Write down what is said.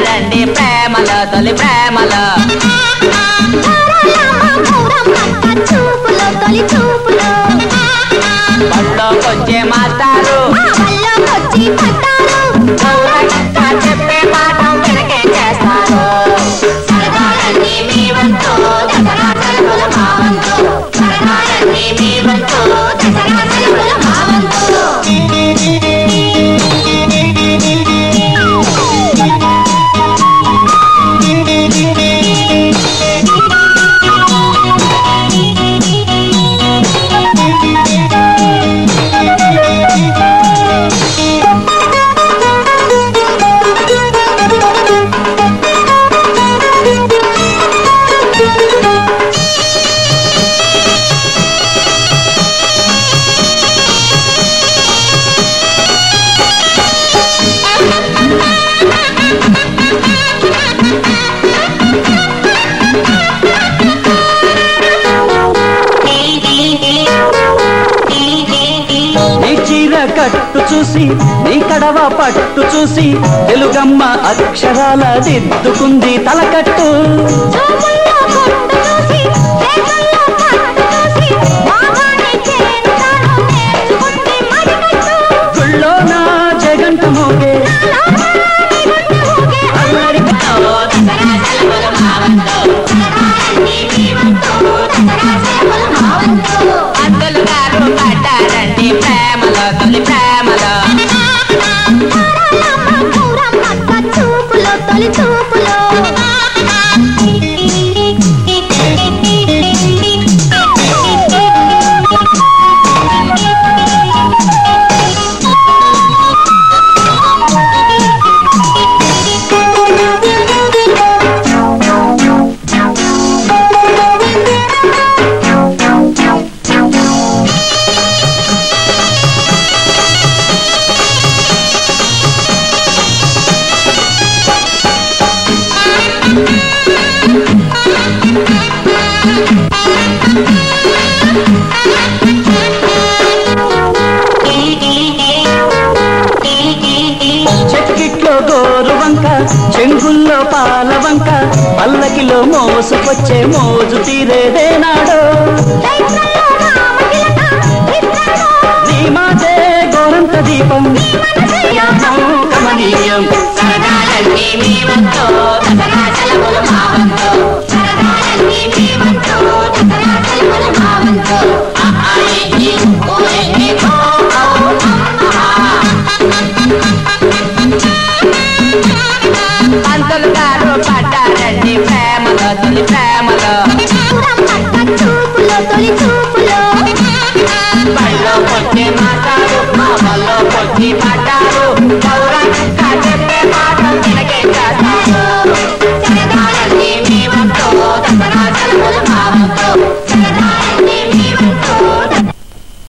పడ్డారండి ప్రేమలో తొలి ప్రేమలో చూపులో తొలి చూపులో బడిలోకొచ్చే మాస్టారు ఆ వల్లోకొచ్చి పడ్డారు గౌరవంగా చెప్పే మాట వెనకే చేస్తారు సరదాలన్నీ మీ వంతు దసరా సెలవులు మా వంతు సరదాలన్నీ మీ వంతు దసరా సెలవులు మా వంతు నీ చీర కట్టు చూసి నీ కడవ పట్టు చూసి తెలుగమ్మ అక్షరాల దిద్దుకుంది తలకట్టు చూపుల్లో కొట్టు చూసి చేతుల్లో పట్టు చూసి బాగానే చేస్తాను నేర్చుకుంది మడికట్టు గుళ్ళో నా జగంట మోగే పంతులు గారు పడ్డారండి ప్రేమలో తొలి ప్రేమలో చూపులో తొలి చూపులో చెక్కిట్లో గోరు వంక చెంగుల్లో పాల వంక పల్లకిలో మోసుకొచ్చే మోజు తీరేదేనాడో నీ మాటే గోరంత దీపం యామం కమనీయం సరదాలన్నీ మీ వంతు దసరా సెలవులు మా వంతు సరదాలన్నీ మీ వంతు దసరా సెలవులు మా వంతు ఆ, ఆ, ఈ, ఈ, ఓ, ఏ, ఏ, ఓ, ఓ, పంతులు గారు పడ్డారండి ప్రేమలో తొలి ప్రేమలో చూపులో తొలి చూపులో బడిలో కొట్టే మాట